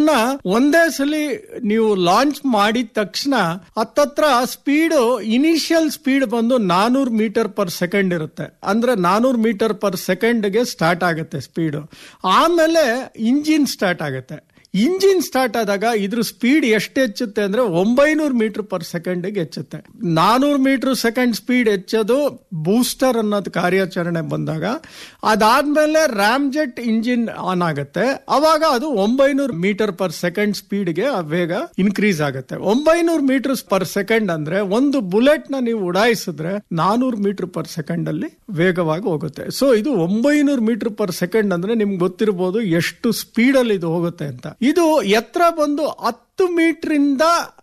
ಇದನ್ನ ಒಂದೇ ಸಲ ನೀವು ಲಾಂಚ್ ಮಾಡಿದ ತಕ್ಷಣ ಹತ್ತತ್ರ ಸ್ಪೀಡ್ ಇನಿಷಿಯಲ್ ಸ್ಪೀಡ್ ಬಂದು ನಾನೂರು ಮೀಟರ್ ಪರ್ ಸೆಕೆಂಡ್ ಇರುತ್ತೆ ಅಂದ್ರೆ ನಾನೂರು ಮೀಟರ್ ಪರ್ ಸೆಕೆಂಡ್ಗೆ ಸ್ಟಾರ್ಟ್ ಆಗುತ್ತೆ ಸ್ಪೀಡ್ ಆಮೇಲೆ ಇಂಜಿನ್ ಸ್ಟಾರ್ಟ್ ಆಗುತ್ತೆ ಇಂಜಿನ್ ಸ್ಟಾರ್ಟ್ ಆದಾಗ ಇದ್ರ ಸ್ಪೀಡ್ ಎಷ್ಟು ಹೆಚ್ಚುತ್ತೆ ಅಂದ್ರೆ ಒಂಬೈನೂರು ಮೀಟರ್ ಪರ್ ಸೆಕೆಂಡ್ಗೆ ಹೆಚ್ಚುತ್ತೆ ನಾನೂರು ಮೀಟರ್ ಸೆಕೆಂಡ್ ಸ್ಪೀಡ್ ಹೆಚ್ಚೋದು ಬೂಸ್ಟರ್ ಅನ್ನೋದು ಕಾರ್ಯಾಚರಣೆ ಬಂದಾಗ ಅದಾದ್ಮೇಲೆ ರ್ಯಾಮ್ ಜೆಟ್ ಇಂಜಿನ್ ಆನ್ ಆಗುತ್ತೆ ಅವಾಗ ಅದು ಒಂಬೈನೂರು ಮೀಟರ್ ಪರ್ ಸೆಕೆಂಡ್ ಸ್ಪೀಡ್ಗೆ ಆ ವೇಗ ಇನ್ಕ್ರೀಸ್ ಆಗುತ್ತೆ ಒಂಬೈನೂರು ಮೀಟರ್ ಪರ್ ಸೆಕೆಂಡ್ ಅಂದ್ರೆ ಒಂದು ಬುಲೆಟ್ ನ ನೀವು ಉಡಾಯಿಸಿದ್ರೆ ನಾನೂರು ಮೀಟರ್ ಪರ್ ಸೆಕೆಂಡ್ ಅಲ್ಲಿ ವೇಗವಾಗಿ ಹೋಗುತ್ತೆ ಸೊ ಇದು ಒಂಬೈನೂರು ಮೀಟರ್ ಪರ್ ಸೆಕೆಂಡ್ ಅಂದ್ರೆ ನಿಮ್ಗೆ ಗೊತ್ತಿರಬಹುದು ಎಷ್ಟು ಸ್ಪೀಡ್ ಅಲ್ಲಿ ಇದು ಹೋಗುತ್ತೆ ಅಂತ ಇದು ಎತ್ತರ ಬಂದು ಹತ್ತು ಮೀಟರ್ ಇಂದ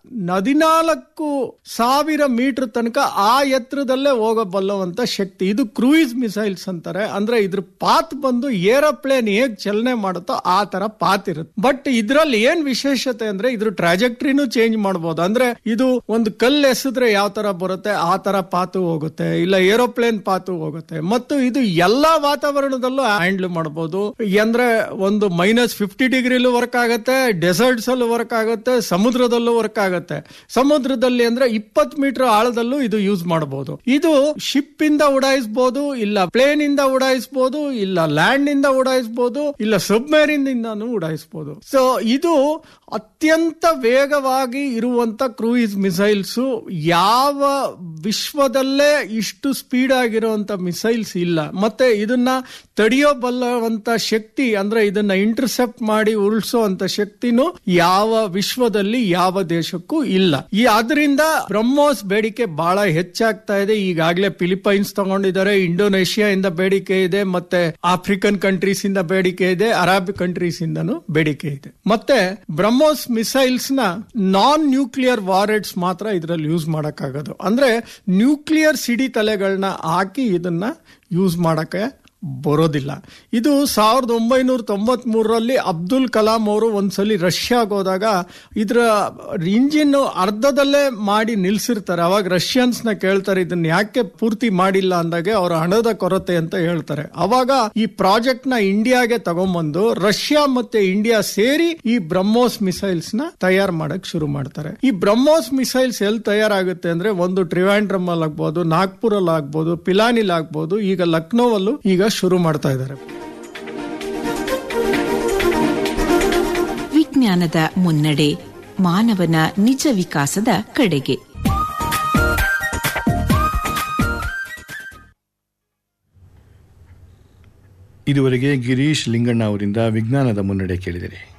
ಹದಿನಾಲ್ಕು ಸಾವಿರ ಮೀಟರ್ ತನಕ ಆ ಎತ್ತರದಲ್ಲೇ ಹೋಗಬಲ್ಲವಂತ ಶಕ್ತಿ ಇದು ಕ್ರೂಯಿಸ್ ಮಿಸೈಲ್ಸ್ ಅಂತಾರೆ ಅಂದ್ರೆ ಇದ್ರ ಪಾತ್ ಬಂದು ಏರೋಪ್ಲೇನ್ ಹೇಗ್ ಚಲನೆ ಮಾಡುತ್ತೋ ಆ ತರ ಪಾತ್ ಇರುತ್ತೆ ಬಟ್ ಇದ್ರಲ್ಲಿ ಏನ್ ವಿಶೇಷತೆ ಅಂದ್ರೆ ಇದ್ರ ಟ್ರಾಜೆಕ್ಟ್ರಿನೂ ಚೇಂಜ್ ಮಾಡಬಹುದು ಅಂದ್ರೆ ಇದು ಒಂದು ಕಲ್ಲು ಎಸೆದ್ರೆ ಯಾವ ತರ ಬರುತ್ತೆ ಆ ತರ ಪಾತು ಹೋಗುತ್ತೆ ಇಲ್ಲ ಏರೋಪ್ಲೇನ್ ಪಾತು ಹೋಗುತ್ತೆ ಮತ್ತು ಇದು ಎಲ್ಲಾ ವಾತಾವರಣದಲ್ಲೂ ಹ್ಯಾಂಡಲ್ ಮಾಡಬಹುದು ಅಂದ್ರೆ ಒಂದು ಮೈನಸ್ ಫಿಫ್ಟಿ ಡಿಗ್ರಿಲೂ ವರ್ಕ್ ಆಗುತ್ತೆ ಡೆಸರ್ಟ್ಸ್ ಅಲ್ಲೂ ವರ್ಕ್ ಆಗುತ್ತೆ ಸಮುದ್ರದಲ್ಲೂ ವರ್ಕ್ ಆಗುತ್ತೆ ಸಮುದ್ರದಲ್ಲಿ ಅಂದ್ರೆ ಇಪ್ಪತ್ ಮೀಟರ್ ಆಳದಲ್ಲೂ ಇದು ಯೂಸ್ ಮಾಡಬಹುದು ಇದು ಶಿಪ್ ಇಂದ ಉಡಾಯಿಸಬಹುದು ಇಲ್ಲ ಪ್ಲೇನ್ ಇಂದ ಉಡಾಯಿಸಬಹುದು ಇಲ್ಲ ಲ್ಯಾಂಡ್ ಇಂದ ಉಡಾಯಿಸಬಹುದು ಇಲ್ಲ ಸಬ್ಮೆರಿನ್ ಇಂದಾನು ಉಡಾಯಿಸಬಹುದು ಸೊ ಇದು ಅತ್ಯಂತ ವೇಗವಾಗಿ ಇರುವಂತ ಕ್ರೂಯಿಸ್ ಮಿಸೈಲ್ಸ್ ಯಾವ ವಿಶ್ವದಲ್ಲೇ ಇಷ್ಟು ಸ್ಪೀಡ್ ಆಗಿರುವಂತ ಮಿಸೈಲ್ಸ್ ಇಲ್ಲ ಮತ್ತೆ ಇದನ್ನ ತಡೆಯೋಬಲ್ಲವಂತ ಶಕ್ತಿ ಅಂದ್ರೆ ಇದನ್ನ ಇಂಟರ್ಸೆಪ್ಟ್ ಮಾಡಿ ಉರುಳಿಸುವಂತ ಶಕ್ತಿನೂ ಯಾವ ವಿಶ್ವದಲ್ಲಿ ಯಾವ ದೇಶಕ್ಕೂ ಇಲ್ಲ ಈ ಅದರಿಂದ ಬ್ರಹ್ಮೋಸ್ ಬೇಡಿಕೆ ಬಹಳ ಹೆಚ್ಚಾಗ್ತಾ ಇದೆ ಈಗಾಗಲೇ ಫಿಲಿಪೈನ್ಸ್ ತಗೊಂಡಿದ್ದಾರೆ ಇಂಡೋನೇಷಿಯಾ ಇಂದ ಬೇಡಿಕೆ ಇದೆ ಮತ್ತೆ ಆಫ್ರಿಕನ್ ಕಂಟ್ರೀಸ್ ಇಂದ ಬೇಡಿಕೆ ಇದೆ ಅರಬ್ ಕಂಟ್ರೀಸ್ ಇಂದನೂ ಬೇಡಿಕೆ ಇದೆ ಮತ್ತೆ ಬ್ರಹ್ಮೋಸ್ ಮಿಸೈಲ್ಸ್ ನ ನಾನ್ ನ್ಯೂಕ್ಲಿಯರ್ ವಾರೆಟ್ಸ್ ಮಾತ್ರ ಇದರಲ್ಲಿ ಯೂಸ್ ಮಾಡಕ್ಕಾಗೋದು ಅಂದ್ರೆ ನ್ಯೂಕ್ಲಿಯರ್ ಸಿಡಿ ತಲೆಗಳನ್ನ ಹಾಕಿ ಇದನ್ನ ಯೂಸ್ ಮಾಡಕ್ಕೆ ಬರೋದಿಲ್ಲ ಇದು ಸಾವಿರದ ಒಂಬೈನೂರ ತೊಂಬತ್ ಮೂರರಲ್ಲಿ ಅಬ್ದುಲ್ ಕಲಾಂ ಅವರು ಒಂದ್ಸಲಿ ರಷ್ಯಾಗ ಹೋದಾಗ ಇದ್ರ ಇಂಜಿನ್ ಅರ್ಧದಲ್ಲೇ ಮಾಡಿ ನಿಲ್ಸಿರ್ತಾರೆ ಅವಾಗ ರಷ್ಯನ್ಸ್ ನ ಕೇಳ್ತಾರೆ ಇದನ್ನ ಯಾಕೆ ಪೂರ್ತಿ ಮಾಡಿಲ್ಲ ಅಂದಾಗೆ ಅವ್ರ ಹಣದ ಕೊರತೆ ಅಂತ ಹೇಳ್ತಾರೆ ಅವಾಗ ಈ ಪ್ರಾಜೆಕ್ಟ್ ನ ಇಂಡಿಯಾಗೆ ತಗೊಂಬಂದು ರಷ್ಯಾ ಮತ್ತೆ ಇಂಡಿಯಾ ಸೇರಿ ಈ ಬ್ರಹ್ಮೋಸ್ ಮಿಸೈಲ್ಸ್ ನ ತಯಾರು ಮಾಡಕ್ ಶುರು ಮಾಡ್ತಾರೆ ಈ ಬ್ರಹ್ಮೋಸ್ ಮಿಸೈಲ್ಸ್ ಎಲ್ಲಿ ತಯಾರಾಗುತ್ತೆ ಅಂದ್ರೆ ಒಂದು ಟ್ರಿವಾಂಡ್ರಮ್ ಅಲ್ಲಿ ಆಗ್ಬೋದು ನಾಗ್ಪುರ್ ಅಲ್ಲಿ ಆಗ್ಬೋದು ಪಿಲಾನಿಲ್ ಆಗ್ಬೋದು ಈಗ ಲಕ್ನೋ ಅಲ್ಲೂ ಈಗ ಶುರು ಮಾಡ್ತಾ ಇದ್ದಾರೆ ವಿಜ್ಞಾನದ ಮುನ್ನಡೆ ಮಾನವನ ನಿಜ ವಿಕಾಸದ ಕಡೆಗೆ ಇದುವರೆಗೆ ಗಿರೀಶ್ ಲಿಂಗಣ್ಣ ಅವರಿಂದ ವಿಜ್ಞಾನದ ಮುನ್ನಡೆ ಕೇಳಿದರೆ